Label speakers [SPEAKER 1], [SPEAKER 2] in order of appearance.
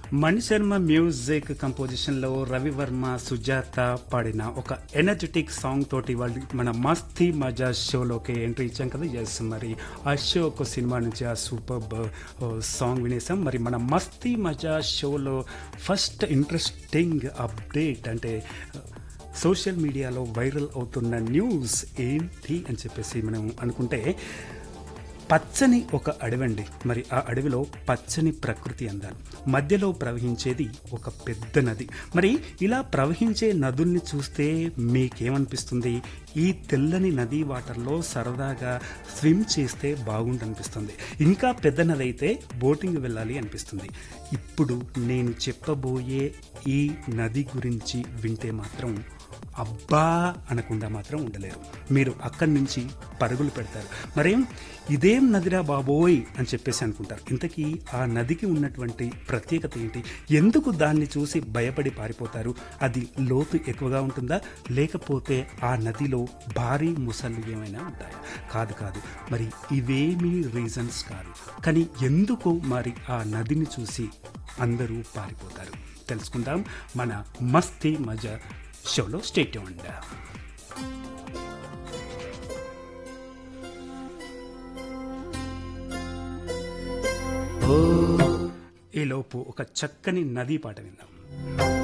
[SPEAKER 1] Mani Sharma music composition లో రవివర్మ సుజాత పాడిన ఒక ఎనర్జెటిక్ సాంగ్ తోటి వాళ్ళు మన మస్తీ మజా షోలోకి ఎంట్రీ ఇచ్చాం కదా ఎస్ మరి ఆ షో ఒక సినిమా నుంచి ఆ సూపర్ సాంగ్ వినేసాం మరి మన మస్తీ మజా షోలో ఫస్ట్ ఇంట్రెస్టింగ్ అప్డేట్ అంటే సోషల్ మీడియాలో వైరల్ అవుతున్న న్యూస్ ఏంటి అని చెప్పేసి మనం అనుకుంటే పచ్చని ఒక అడవండి మరి ఆ అడవిలో పచ్చని ప్రకృతి అందాలు మధ్యలో ప్రవహించేది ఒక పెద్ద నది మరి ఇలా ప్రవహించే నదుల్ని చూస్తే మీకేమనిపిస్తుంది ఈ తెల్లని నది వాటర్లో సరదాగా స్విమ్ చేస్తే బాగుండనిపిస్తుంది ఇంకా పెద్ద నది అయితే బోటింగ్ వెళ్ళాలి అనిపిస్తుంది ఇప్పుడు నేను చెప్పబోయే ఈ నది గురించి వింటే మాత్రం అబ్బా అనకుండా మాత్రం ఉండలేరు మీరు అక్కడి నుంచి పరుగులు పెడతారు మరేం ఇదేం నదిరా బాబోయ్ అని చెప్పేసి అనుకుంటారు ఇంతకీ ఆ నదికి ఉన్నటువంటి ప్రత్యేకత ఏంటి ఎందుకు దాన్ని చూసి భయపడి పారిపోతారు అది లోతు ఎక్కువగా ఉంటుందా లేకపోతే ఆ నదిలో భారీ ముసళ్ళు ఏమైనా ఉంటాయా కాదు కాదు మరి ఇవేమీ రీజన్స్ కాదు కానీ ఎందుకు మరి ఆ నదిని చూసి అందరూ పారిపోతారు తెలుసుకుందాం మన మస్తీ మజా షోలో స్టేట్ ఉండ ఈలోపు ఒక చక్కని నదీ పాట విందాం